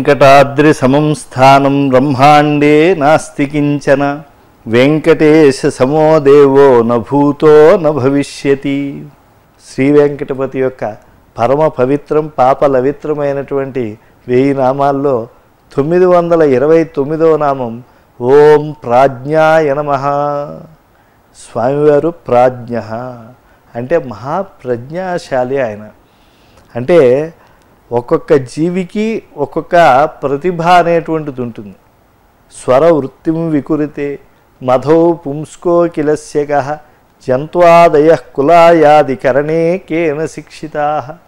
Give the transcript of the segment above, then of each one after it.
వెంకటాద్రి సమం స్థానం బ్రహ్మాండే నాస్తి కించన వెంకటేశ సమో దేవో నభూతో న భవిష్యతి శ్రీ వెంకటపతి యొక్క పరమ పవిత్రం పాపలవిత్రమైనటువంటి వెయ్యి నామాల్లో తొమ్మిది వందల ఇరవై తొమ్మిదవ నామం ఓం ప్రాజ్ఞాయ నమః స్వామివారు ప్రాజ్ఞ అంటే మహాప్రజ్ఞాశాలి ఆయన అంటే ఒక్కొక్క జీవికి ఒక్కొక్క ప్రతిభ అనేటువంటిది ఉంటుంది స్వర వృత్తిం వికురితే మధో పుంస్కో కిలస్యక జంత్వాదయ కులాయాది కరణే కేన శిక్షితా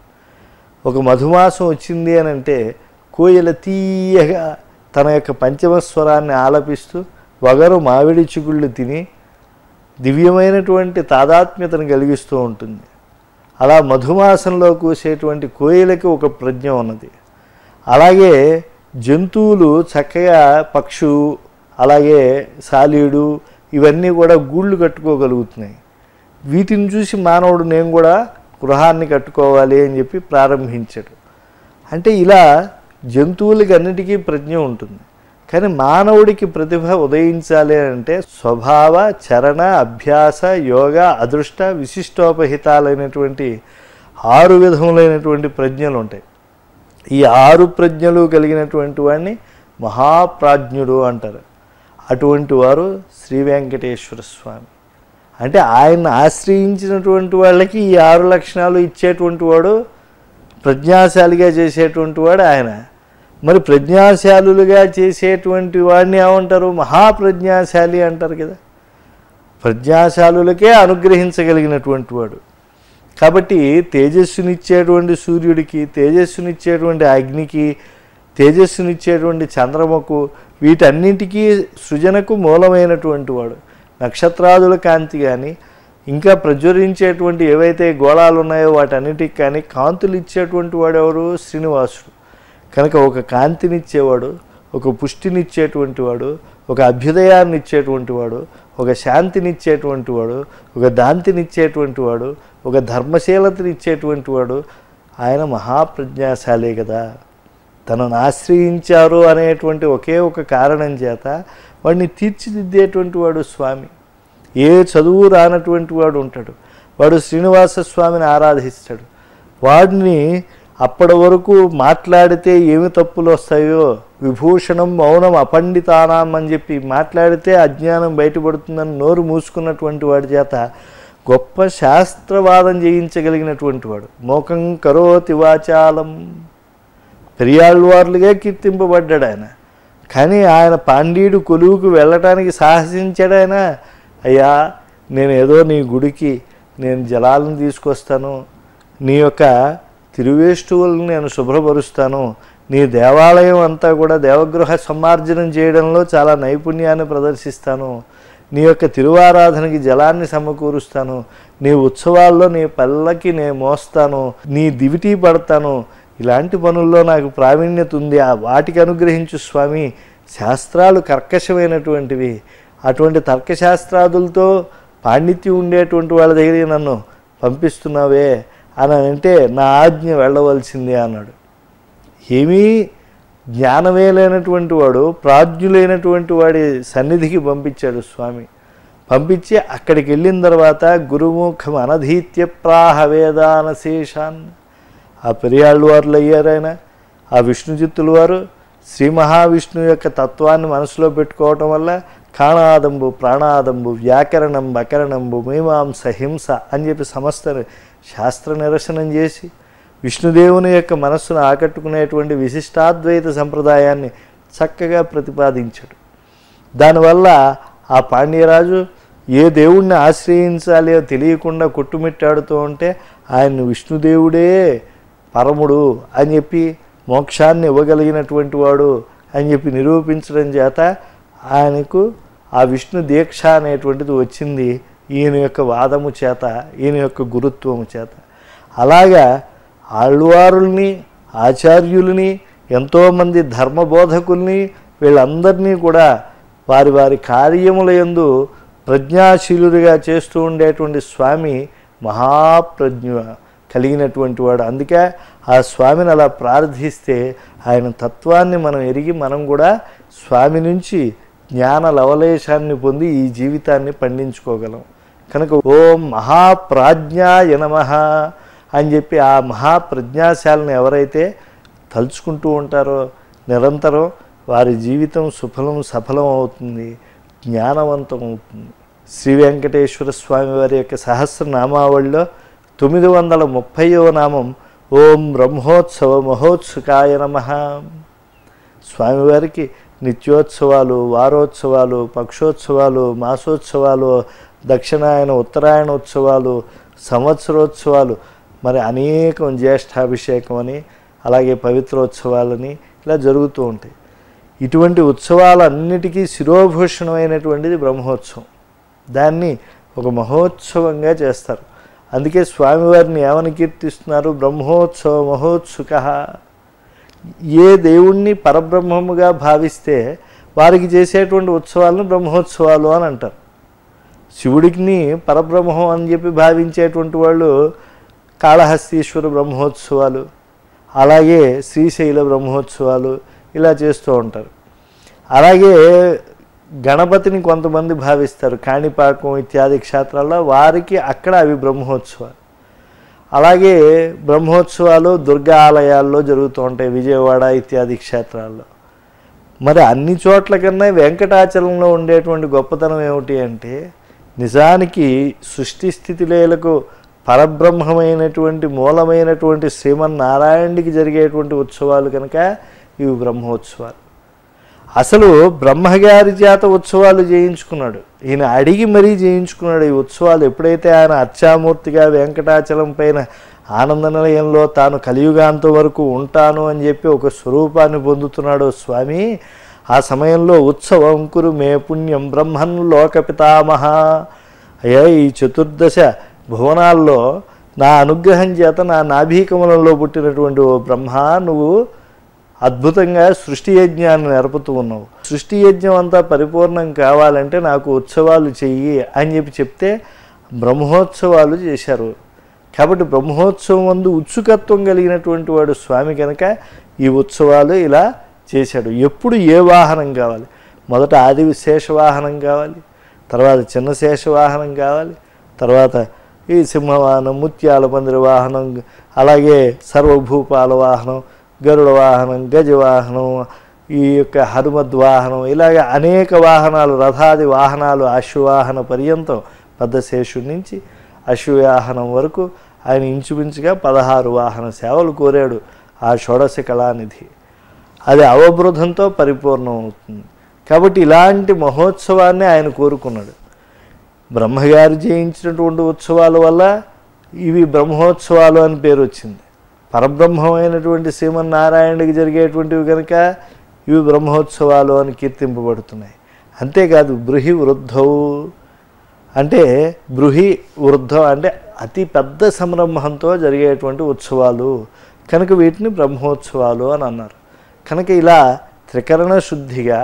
ఒక మధుమాసం వచ్చింది అని అంటే కోయిల తీయగా తన యొక్క పంచమ స్వరాన్ని ఆలపిస్తూ వగరు మామిడి చిగుళ్ళు తిని దివ్యమైనటువంటి తాదాత్మ్యతను కలిగిస్తూ ఉంటుంది అలా మధుమాసంలో కూసేటువంటి కోయిలకి ఒక ప్రజ్ఞ ఉన్నది అలాగే జంతువులు చక్కగా పక్షు అలాగే సాలీడు ఇవన్నీ కూడా గూళ్ళు కట్టుకోగలుగుతున్నాయి వీటిని చూసి మానవుడు నేను కూడా గృహాన్ని కట్టుకోవాలి అని చెప్పి ప్రారంభించాడు అంటే ఇలా జంతువులకి అన్నిటికీ ప్రజ్ఞ ఉంటుంది కానీ మానవుడికి ప్రతిభ ఉదయించాలి అంటే స్వభావ చరణ అభ్యాస యోగ అదృష్ట విశిష్టోపహితాలైనటువంటి ఆరు విధములైనటువంటి ప్రజ్ఞలు ఉంటాయి ఈ ఆరు ప్రజ్ఞలు కలిగినటువంటి వాడిని మహాప్రాజ్ఞుడు అంటారు అటువంటి వారు శ్రీ వెంకటేశ్వర స్వామి అంటే ఆయన ఆశ్రయించినటువంటి వాళ్ళకి ఈ ఆరు లక్షణాలు ఇచ్చేటువంటి వాడు ప్రజ్ఞాశాలిగా చేసేటువంటి వాడు ఆయన మరి ప్రజ్ఞాశాలులుగా చేసేటువంటి వాడిని ఏమంటారు మహాప్రజ్ఞాశాలి అంటారు కదా ప్రజ్ఞాశాలులకే అనుగ్రహించగలిగినటువంటి వాడు కాబట్టి తేజస్సునిచ్చేటువంటి సూర్యుడికి తేజస్సునిచ్చేటువంటి అగ్నికి తేజస్సునిచ్చేటువంటి చంద్రమకు వీటన్నింటికీ సృజనకు మూలమైనటువంటి వాడు నక్షత్రాదుల కాంతి కానీ ఇంకా ప్రజ్వరించేటువంటి ఏవైతే గోళాలు ఉన్నాయో వాటన్నిటికి కానీ కాంతులు ఇచ్చేటువంటి వాడు ఎవరు శ్రీనివాసుడు కనుక ఒక కాంతినిచ్చేవాడు ఒక పుష్టినిచ్చేటువంటి వాడు ఒక అభ్యుదయాన్ని ఇచ్చేటువంటి వాడు ఒక శాంతినిచ్చేటువంటి వాడు ఒక దాంతినిచ్చేటువంటి వాడు ఒక ధర్మశీలతనిచ్చేటువంటి వాడు ఆయన మహాప్రజ్ఞాశాలే కదా తనను ఆశ్రయించారు అనేటువంటి ఒకే ఒక కారణం చేత వాడిని తీర్చిదిద్దేటువంటి వాడు స్వామి ఏ చదువు రానటువంటి వాడు ఉంటాడు వాడు శ్రీనివాస స్వామిని ఆరాధిస్తాడు వాడిని అప్పటి వరకు మాట్లాడితే ఏమి తప్పులు వస్తాయో విభూషణం మౌనం అపండితానాం అని చెప్పి మాట్లాడితే అజ్ఞానం బయటపడుతుందని నోరు మూసుకున్నటువంటి వాడి చేత గొప్ప శాస్త్రవాదం చేయించగలిగినటువంటి వాడు మోకం కరోతి వాచాలం పెరియాళ్ళవార్లుగా కీర్తింపబడ్డాడు ఆయన కానీ ఆయన పాండ్యుడు కొలువుకు వెళ్ళటానికి సాహసించాడు ఆయన అయ్యా నేను ఏదో నీ గుడికి నేను జలాలను తీసుకొస్తాను నీ యొక్క తిరువేష్టువులను నేను శుభ్రపరుస్తాను నీ దేవాలయం అంతా కూడా దేవగృహ సమ్మార్జనం చేయడంలో చాలా నైపుణ్యాన్ని ప్రదర్శిస్తాను నీ యొక్క తిరువారాధనకి జలాన్ని సమకూరుస్తాను నీ ఉత్సవాల్లో నీ పల్లకి నేను మోస్తాను నీ దివిటీ పడతాను ఇలాంటి పనుల్లో నాకు ప్రావీణ్యత ఉంది ఆ వాటికి అనుగ్రహించు స్వామి శాస్త్రాలు కర్కశమైనటువంటివి అటువంటి తర్కశాస్త్రాదులతో పాండిత్యం ఉండేటువంటి వాళ్ళ దగ్గరికి నన్ను పంపిస్తున్నావే అని అంటే నా ఆజ్ఞ వెళ్ళవలసిందే అన్నాడు ఏమీ జ్ఞానమే లేనటువంటి వాడు ప్రాజ్ఞులైనటువంటి వాడి సన్నిధికి పంపించాడు స్వామి పంపించి అక్కడికి వెళ్ళిన తర్వాత గురుముఖం అనధీత్య ప్రాహ వేదానశేషాన్ ఆ పెరియాళ్ళు వారులు అయ్యారు ఆయన ఆ విష్ణుజిత్తుల వారు శ్రీ మహావిష్ణువు యొక్క తత్వాన్ని మనసులో పెట్టుకోవటం వల్ల కాణాదంబు ప్రాణాదంబు వ్యాకరణం అకరణంబు మీమాంస హింస అని చెప్పి సమస్త శాస్త్ర నిరసనం చేసి విష్ణుదేవుని యొక్క మనస్సును ఆకట్టుకునేటువంటి విశిష్టాద్వైత సంప్రదాయాన్ని చక్కగా ప్రతిపాదించాడు దానివల్ల ఆ పాండ్యరాజు ఏ దేవుణ్ణి ఆశ్రయించాలి తెలియకుండా కొట్టుమిట్టాడుతూ ఉంటే ఆయన విష్ణుదేవుడే పరముడు అని చెప్పి మోక్షాన్ని ఇవ్వగలిగినటువంటి వాడు అని చెప్పి నిరూపించడం చేత ఆయనకు ఆ విష్ణు దీక్ష అనేటువంటిది వచ్చింది ఈయన యొక్క వాదము చేత ఈయన యొక్క గురుత్వము చేత అలాగా ఆళ్వారుల్ని ఆచార్యుల్ని ఎంతోమంది ధర్మబోధకుల్ని వీళ్ళందరినీ కూడా వారి వారి కార్యముల యందు ప్రజ్ఞాశీలుడిగా చేస్తూ ఉండేటువంటి స్వామి మహాప్రజ్ఞ కలిగినటువంటి వాడు అందుకే ఆ స్వామిని అలా ప్రార్థిస్తే ఆయన తత్వాన్ని మనం ఎరిగి మనం కూడా స్వామి నుంచి జ్ఞాన లవలేశాన్ని పొంది ఈ జీవితాన్ని పండించుకోగలం కనుక ఓం మహాప్రాజ్ఞాయ నమః అని చెప్పి ఆ మహాప్రజ్ఞాశాలను ఎవరైతే తలుచుకుంటూ ఉంటారో నిరంతరం వారి జీవితం సుఫలం సఫలం అవుతుంది జ్ఞానవంతం అవుతుంది శ్రీ వెంకటేశ్వర స్వామి వారి యొక్క సహస్రనామావళిలో తొమ్మిది వందల ముప్పైవ నామం ఓం బ్రహ్మోత్సవ మహోత్సుకాయ నమ స్వామివారికి నిత్యోత్సవాలు వారోత్సవాలు పక్షోత్సవాలు మాసోత్సవాలు దక్షిణాయన ఉత్తరాయణ ఉత్సవాలు సంవత్సరోత్సవాలు మరి అనేకం జ్యేష్ఠాభిషేకం అని అలాగే పవిత్రోత్సవాలని ఇలా జరుగుతూ ఉంటాయి ఇటువంటి ఉత్సవాలన్నిటికీ శిరోభూషణమైనటువంటిది బ్రహ్మోత్సవం దాన్ని ఒక మహోత్సవంగా చేస్తారు అందుకే స్వామివారిని ఏమని కీర్తిస్తున్నారు బ్రహ్మోత్సవ మహోత్సుక ఏ దేవుణ్ణి పరబ్రహ్మముగా భావిస్తే వారికి చేసేటువంటి ఉత్సవాలను బ్రహ్మోత్సవాలు అని అంటారు శివుడికి పరబ్రహ్మం అని చెప్పి భావించేటువంటి వాళ్ళు కాళహస్తీశ్వర బ్రహ్మోత్సవాలు అలాగే శ్రీశైల బ్రహ్మోత్సవాలు ఇలా చేస్తూ ఉంటారు అలాగే గణపతిని కొంతమంది భావిస్తారు కాణిపాకం ఇత్యాది క్షేత్రాల్లో వారికి అక్కడ అవి బ్రహ్మోత్సవాలు అలాగే బ్రహ్మోత్సవాలు దుర్గా ఆలయాల్లో జరుగుతూ ఉంటాయి విజయవాడ ఇత్యాది క్షేత్రాల్లో మరి అన్ని చోట్ల కన్నా వెంకటాచలంలో ఉండేటువంటి గొప్పతనం ఏమిటి అంటే నిజానికి సృష్టి స్థితిలేలకు పరబ్రహ్మమైనటువంటి మూలమైనటువంటి శ్రీమన్నారాయణుడికి జరిగేటువంటి ఉత్సవాలు కనుక ఇవి బ్రహ్మోత్సవాలు అసలు బ్రహ్మగారి చేత ఉత్సవాలు చేయించుకున్నాడు ఈయన అడిగి మరీ చేయించుకున్నాడు ఈ ఉత్సవాలు ఎప్పుడైతే ఆయన అర్చామూర్తిగా వెంకటాచలం పైన ఆనంద నిలయంలో తాను కలియుగాంత వరకు ఉంటాను అని చెప్పి ఒక స్వరూపాన్ని పొందుతున్నాడు స్వామి ఆ సమయంలో ఉత్సవం కురు మే పుణ్యం బ్రహ్మన్ లోక పితామహ అయ్యా ఈ చతుర్దశ భువనాల్లో నా అనుగ్రహం చేత నా నాభీకమలంలో పుట్టినటువంటి ఓ బ్రహ్మ నువ్వు అద్భుతంగా సృష్టి యజ్ఞాన్ని నెరపుతూ ఉన్నావు సృష్టి యజ్ఞం అంతా పరిపూర్ణం కావాలంటే నాకు ఉత్సవాలు చెయ్యి అని చెప్పి చెప్తే బ్రహ్మోత్సవాలు చేశారు కాబట్టి బ్రహ్మోత్సవం అందు ఉత్సుకత్వం కలిగినటువంటి వాడు స్వామి కనుక ఈ ఉత్సవాలు ఇలా చేశాడు ఎప్పుడు ఏ వాహనం కావాలి మొదట ఆది శేష వాహనం కావాలి తర్వాత చిన్న శేష వాహనం కావాలి తర్వాత ఈ సింహవాహనం ముత్యాల పందిరి వాహనం అలాగే సర్వభూపాల వాహనం గరుడ వాహనం గజ వాహనం ఈ యొక్క హనుమద్ వాహనం ఇలాగ అనేక వాహనాలు రథాది వాహనాలు అశ్వవాహన పర్యంతం పెద్ద శేషుడి నుంచి అశ్వవాహనం వరకు ఆయన ఇంచుమించుగా పదహారు వాహన సేవలు కోరాడు ఆ షోడశ కళానిధి అది అవబృధంతో పరిపూర్ణం అవుతుంది కాబట్టి ఇలాంటి మహోత్సవాన్ని ఆయన కోరుకున్నాడు బ్రహ్మగారు చేయించినటువంటి ఉత్సవాల వల్ల ఇవి బ్రహ్మోత్సవాలు అని పేరు వచ్చింది పరబ్రహ్మమైనటువంటి శ్రీమన్నారాయణుడికి జరిగేటువంటివి కనుక ఇవి బ్రహ్మోత్సవాలు అని కీర్తింపబడుతున్నాయి అంతేకాదు బృహి వృద్ధవు అంటే బృహి వృద్ధం అంటే అతి పెద్ద సంరంభంతో జరిగేటువంటి ఉత్సవాలు కనుక వీటిని బ్రహ్మోత్సవాలు అని అన్నారు కనుక ఇలా త్రికరణ శుద్ధిగా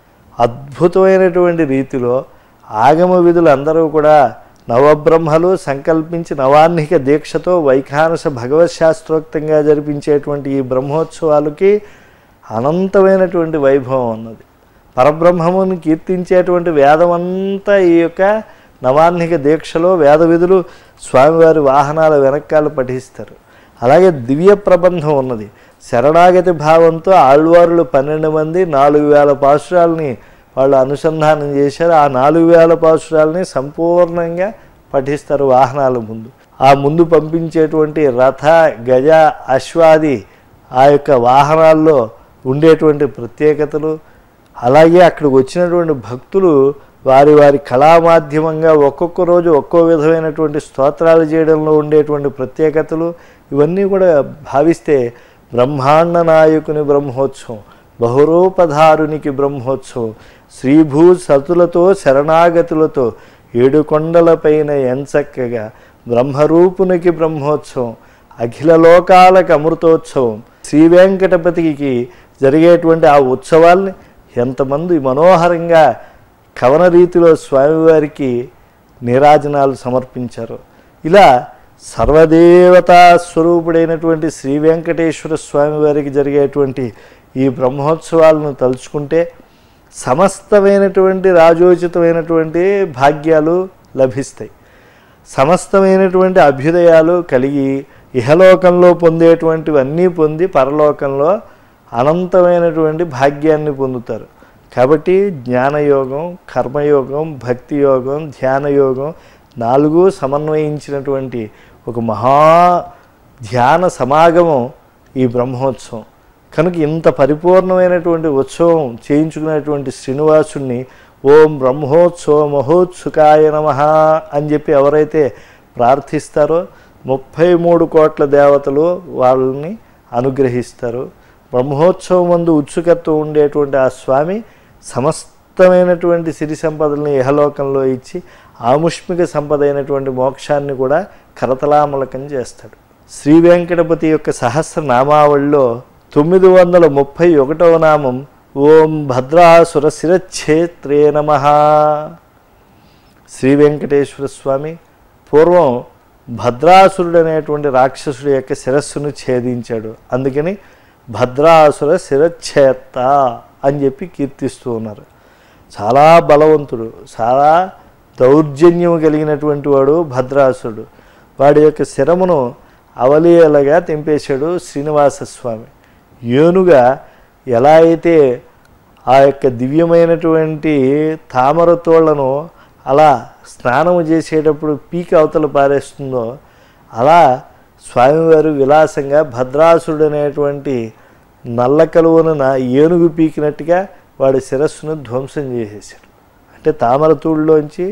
అద్భుతమైనటువంటి రీతిలో ఆగమ విధులు అందరూ కూడా నవబ్రహ్మలు సంకల్పించి నవాన్నిక దీక్షతో వైఖానస భగవత్ శాస్త్రోక్తంగా జరిపించేటువంటి ఈ బ్రహ్మోత్సవాలకి అనంతమైనటువంటి వైభవం ఉన్నది పరబ్రహ్మముని కీర్తించేటువంటి వేదమంతా ఈ యొక్క నవాన్నిక దీక్షలో వేద విధులు స్వామివారి వాహనాల వెనకాల పఠిస్తారు అలాగే దివ్య ప్రబంధం ఉన్నది శరణాగతి భావంతో ఆళ్వారులు పన్నెండు మంది నాలుగు వేల పాసురాలని వాళ్ళు అనుసంధానం చేశారు ఆ నాలుగు వేల పాసురాలని సంపూర్ణంగా పఠిస్తారు వాహనాల ముందు ఆ ముందు పంపించేటువంటి రథ గజ అశ్వాది ఆ యొక్క వాహనాల్లో ఉండేటువంటి ప్రత్యేకతలు అలాగే అక్కడికి వచ్చినటువంటి భక్తులు వారి వారి కళామాధ్యమంగా ఒక్కొక్క రోజు ఒక్కో విధమైనటువంటి స్తోత్రాలు చేయడంలో ఉండేటువంటి ప్రత్యేకతలు ఇవన్నీ కూడా భావిస్తే బ్రహ్మాండ నాయకుని బ్రహ్మోత్సవం బహురూపధారునికి బ్రహ్మోత్సవం శ్రీభూ సతులతో శరణాగతులతో ఏడు కొండలపైన ఎంచక్కగా బ్రహ్మరూపునికి బ్రహ్మోత్సవం అఖిల లోకాలకు అమృతోత్సవం శ్రీ వెంకటపతికి జరిగేటువంటి ఆ ఉత్సవాల్ని ఎంతమంది మనోహరంగా కవన రీతిలో స్వామివారికి నీరాజనాలు సమర్పించారు ఇలా సర్వదేవతా స్వరూపుడైనటువంటి శ్రీ వెంకటేశ్వర స్వామి వారికి జరిగేటువంటి ఈ బ్రహ్మోత్సవాలను తలుచుకుంటే సమస్తమైనటువంటి రాజోచితమైనటువంటి భాగ్యాలు లభిస్తాయి సమస్తమైనటువంటి అభ్యుదయాలు కలిగి ఇహలోకంలో పొందేటువంటివన్నీ పొంది పరలోకంలో అనంతమైనటువంటి భాగ్యాన్ని పొందుతారు కాబట్టి జ్ఞానయోగం కర్మయోగం భక్తి యోగం ధ్యానయోగం నాలుగు సమన్వయించినటువంటి ఒక మహా ధ్యాన సమాగమం ఈ బ్రహ్మోత్సవం కనుక ఇంత పరిపూర్ణమైనటువంటి ఉత్సవం చేయించుకున్నటువంటి శ్రీనివాసుణ్ణి ఓం బ్రహ్మోత్సవ మహోత్సుకాయ నమ అని చెప్పి ఎవరైతే ప్రార్థిస్తారో ముప్పై మూడు కోట్ల దేవతలు వాళ్ళని అనుగ్రహిస్తారు బ్రహ్మోత్సవం మందు ఉత్సుకత్వం ఉండేటువంటి ఆ స్వామి సమస్తమైనటువంటి సిరి సంపదల్ని ఇహలోకంలో ఇచ్చి ఆముష్మిక సంపద అయినటువంటి మోక్షాన్ని కూడా కరతలామలకం చేస్తాడు శ్రీ వెంకటపతి యొక్క సహస్రనామావళిలో తొమ్మిది వందల ముప్పై ఒకటవ నామం ఓం భద్రాసుర శిరచ్ఛేత్రే నమ శ్రీ వెంకటేశ్వర స్వామి పూర్వం భద్రాసురుడు అనేటువంటి రాక్షసుడి యొక్క శిరస్సును ఛేదించాడు అందుకని భద్రాసుర శిరచ్ఛేత్త అని చెప్పి కీర్తిస్తూ ఉన్నారు చాలా బలవంతుడు చాలా దౌర్జన్యం కలిగినటువంటి వాడు భద్రాసురుడు వాడి యొక్క శిరమును అవలీలగా తెంపేశాడు శ్రీనివాస స్వామి ఏనుగా ఎలా అయితే ఆ యొక్క దివ్యమైనటువంటి తామర తోళ్లను అలా స్నానము చేసేటప్పుడు పీక అవతల పారేస్తుందో అలా స్వామివారు విలాసంగా భద్రాసురుడు అనేటువంటి నల్ల కలువనున ఏనుగు పీకినట్టుగా వాడి శిరస్సును ధ్వంసం చేసేసాడు అంటే తామర తూళ్ళలోంచి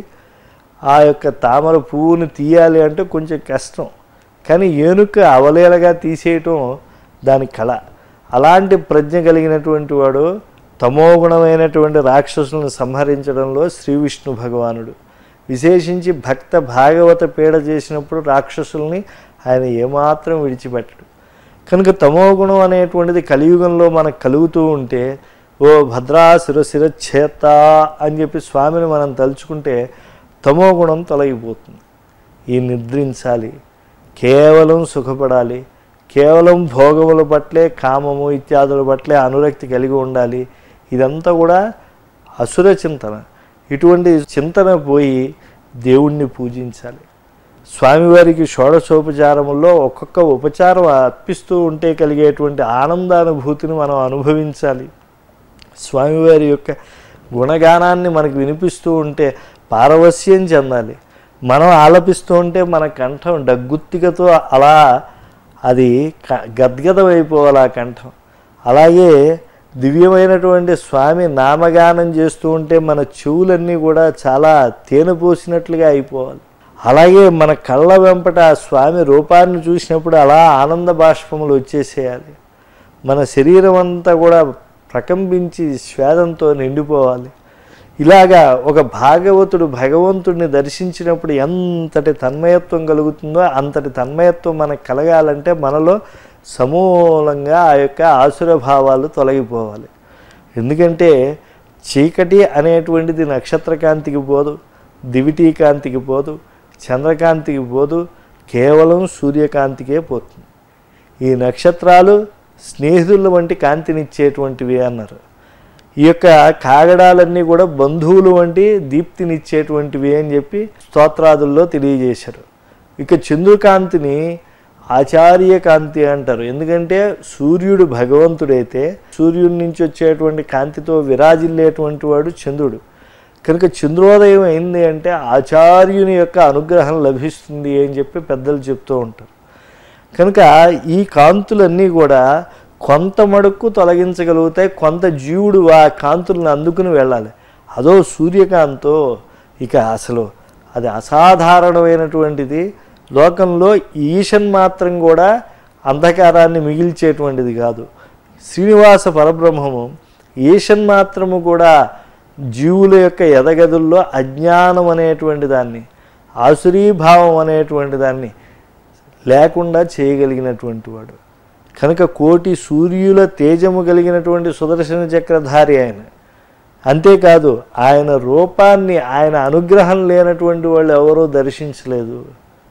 ఆ యొక్క తామర పువ్వుని తీయాలి అంటే కొంచెం కష్టం కానీ ఏనుక అవలేలగా తీసేయటం దాని కళ అలాంటి ప్రజ్ఞ కలిగినటువంటి వాడు తమోగుణమైనటువంటి రాక్షసులను సంహరించడంలో శ్రీ విష్ణు భగవానుడు విశేషించి భక్త భాగవత పీడ చేసినప్పుడు రాక్షసుల్ని ఆయన ఏమాత్రం విడిచిపెట్టడు కనుక తమోగుణం అనేటువంటిది కలియుగంలో మనకు కలుగుతూ ఉంటే ఓ భద్రా శిర శిరచ్ఛేత అని చెప్పి స్వామిని మనం తలుచుకుంటే తమోగుణం తొలగిపోతుంది ఈ నిద్రించాలి కేవలం సుఖపడాలి కేవలం భోగముల పట్లే కామము ఇత్యాదుల పట్లే అనురక్తి కలిగి ఉండాలి ఇదంతా కూడా అసుర చింతన ఇటువంటి చింతన పోయి దేవుణ్ణి పూజించాలి స్వామివారికి షోడశోపచారముల్లో ఒక్కొక్క ఉపచారం అర్పిస్తూ ఉంటే కలిగేటువంటి ఆనందానుభూతిని మనం అనుభవించాలి స్వామివారి యొక్క గుణగానాన్ని మనకు వినిపిస్తూ ఉంటే పారవస్యం చెందాలి మనం ఆలపిస్తూ ఉంటే మన కంఠం డగ్గుత్తికతో అలా అది క- గద్గదమైపోవాలి ఆ కంఠం అలాగే దివ్యమైనటువంటి స్వామి నామగానం చేస్తూ ఉంటే మన చెవులన్నీ కూడా చాలా తేనె పోసినట్లుగా అయిపోవాలి అలాగే మన కళ్ళ వెంపట ఆ స్వామి రూపాన్ని చూసినప్పుడు అలా ఆనంద బాష్పములు వచ్చేసేయాలి మన శరీరం అంతా కూడా ప్రకంపించి స్వేదంతో నిండిపోవాలి ఇలాగా ఒక భాగవతుడు భగవంతుడిని దర్శించినప్పుడు ఎంతటి తన్మయత్వం కలుగుతుందో అంతటి తన్మయత్వం మనకు కలగాలంటే మనలో సమూలంగా ఆ యొక్క ఆసుర భావాలు తొలగిపోవాలి ఎందుకంటే చీకటి అనేటువంటిది నక్షత్రకాంతికి పోదు దివిటీ కాంతికి పోదు చంద్రకాంతికి పోదు కేవలం సూర్యకాంతికే పోతుంది ఈ నక్షత్రాలు స్నేహితుల వంటి కాంతినిచ్చేటువంటివి అన్నారు ఈ యొక్క కాగడాలన్నీ కూడా బంధువులు వంటి దీప్తినిచ్చేటువంటివి అని చెప్పి స్తోత్రాదుల్లో తెలియజేశారు ఇక చంద్రకాంతిని ఆచార్య కాంతి అంటారు ఎందుకంటే సూర్యుడు భగవంతుడైతే సూర్యుడి నుంచి వచ్చేటువంటి కాంతితో విరాజిల్లేటువంటి వాడు చంద్రుడు కనుక చంద్రోదయం అయింది అంటే ఆచార్యుని యొక్క అనుగ్రహం లభిస్తుంది అని చెప్పి పెద్దలు చెప్తూ ఉంటారు కనుక ఈ కాంతులన్నీ కూడా కొంత మడుక్కు తొలగించగలుగుతాయి కొంత జీవుడు ఆ కాంతులను అందుకుని వెళ్ళాలి అదో సూర్యకాంతో ఇక అసలు అది అసాధారణమైనటువంటిది లోకంలో ఈషన్ మాత్రం కూడా అంధకారాన్ని మిగిల్చేటువంటిది కాదు శ్రీనివాస పరబ్రహ్మము ఈషన్ మాత్రము కూడా జీవుల యొక్క ఎదగదుల్లో అజ్ఞానం అనేటువంటి దాన్ని ఆసురీభావం అనేటువంటి దాన్ని లేకుండా చేయగలిగినటువంటి వాడు కనుక కోటి సూర్యుల తేజము కలిగినటువంటి సుదర్శన చక్రధారి ఆయన అంతేకాదు ఆయన రూపాన్ని ఆయన అనుగ్రహం లేనటువంటి వాళ్ళు ఎవరూ దర్శించలేదు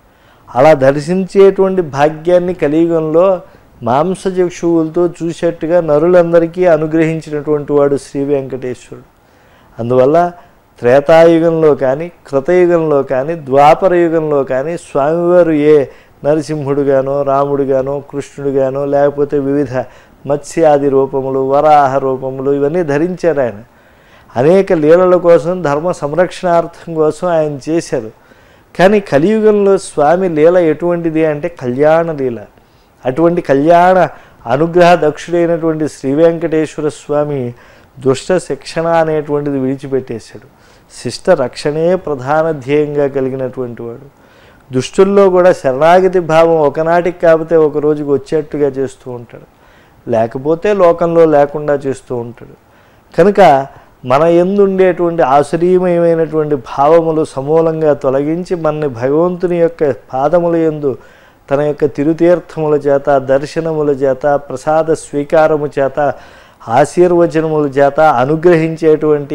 అలా దర్శించేటువంటి భాగ్యాన్ని కలియుగంలో మాంసచక్షువులతో చూసేట్టుగా నరులందరికీ అనుగ్రహించినటువంటి వాడు శ్రీ వెంకటేశ్వరుడు అందువల్ల త్రేతాయుగంలో కానీ కృతయుగంలో కానీ ద్వాపర యుగంలో కానీ స్వామివారు ఏ నరసింహుడుగానో రాముడుగానో కృష్ణుడుగానో లేకపోతే వివిధ మత్స్యాది రూపములు వరాహ రూపములు ఇవన్నీ ధరించారు ఆయన అనేక లీలల కోసం ధర్మ సంరక్షణార్థం కోసం ఆయన చేశారు కానీ కలియుగంలో స్వామి లీల ఎటువంటిది అంటే కళ్యాణ లీల అటువంటి కళ్యాణ అనుగ్రహ దక్షుడైనటువంటి శ్రీ వెంకటేశ్వర స్వామి దుష్ట శిక్షణ అనేటువంటిది విడిచిపెట్టేశాడు శిష్ట రక్షణే ప్రధాన ధ్యేయంగా కలిగినటువంటి వాడు దుష్టుల్లో కూడా శరణాగతి భావం ఒకనాటికి కాకపోతే ఒక రోజుకి వచ్చేట్టుగా చేస్తూ ఉంటాడు లేకపోతే లోకంలో లేకుండా చేస్తూ ఉంటాడు కనుక మన ఎందుండేటువంటి ఆశ్చర్యమయమైనటువంటి భావములు సమూలంగా తొలగించి మనని భగవంతుని యొక్క పాదముల ఎందు తన యొక్క తిరుతీర్థముల చేత దర్శనముల చేత ప్రసాద స్వీకారము చేత ఆశీర్వచనముల చేత అనుగ్రహించేటువంటి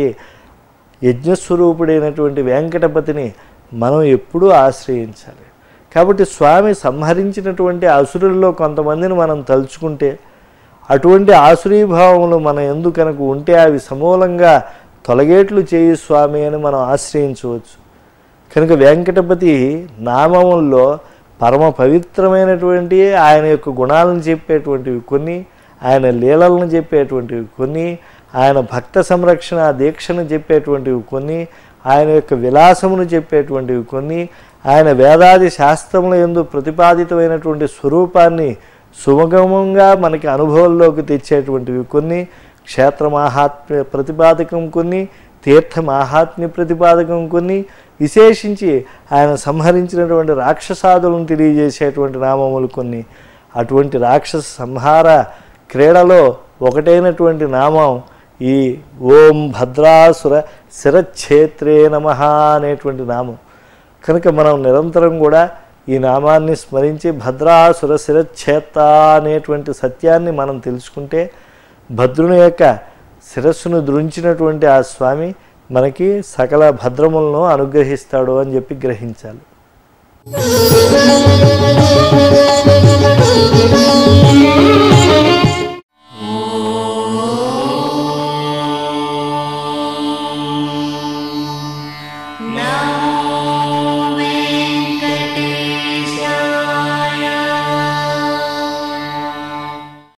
యజ్ఞస్వరూపుడైనటువంటి వెంకటపతిని మనం ఎప్పుడూ ఆశ్రయించాలి కాబట్టి స్వామి సంహరించినటువంటి అసురుల్లో కొంతమందిని మనం తలుచుకుంటే అటువంటి ఆసురీభావములు మన ఎందు కనుక ఉంటే అవి సమూలంగా తొలగేట్లు చేయి స్వామి అని మనం ఆశ్రయించవచ్చు కనుక వెంకటపతి నామముల్లో పరమ పవిత్రమైనటువంటి ఆయన యొక్క గుణాలను చెప్పేటువంటివి కొన్ని ఆయన లీలలను చెప్పేటువంటివి కొన్ని ఆయన భక్త సంరక్షణ దీక్షను చెప్పేటువంటివి కొన్ని ఆయన యొక్క విలాసమును చెప్పేటువంటివి కొన్ని ఆయన వేదాది శాస్త్రముల ఎందు ప్రతిపాదితమైనటువంటి స్వరూపాన్ని సుమగమంగా మనకి అనుభవంలోకి తెచ్చేటువంటివి కొన్ని క్షేత్ర మాహాత్మ్య ప్రతిపాదకం కొన్ని తీర్థ మాహాత్మ్య ప్రతిపాదకం కొన్ని విశేషించి ఆయన సంహరించినటువంటి రాక్షసాదులను తెలియజేసేటువంటి నామములు కొన్ని అటువంటి రాక్షస సంహార క్రీడలో ఒకటైనటువంటి నామం ఈ ఓం భద్రాసుర శిరఛేత్రే నమ అనేటువంటి నామం కనుక మనం నిరంతరం కూడా ఈ నామాన్ని స్మరించి భద్రాసుర శిరఛేత్త అనేటువంటి సత్యాన్ని మనం తెలుసుకుంటే భద్రుని యొక్క శిరస్సును దృంచినటువంటి ఆ స్వామి మనకి సకల భద్రములను అనుగ్రహిస్తాడు అని చెప్పి గ్రహించాలి Thank you.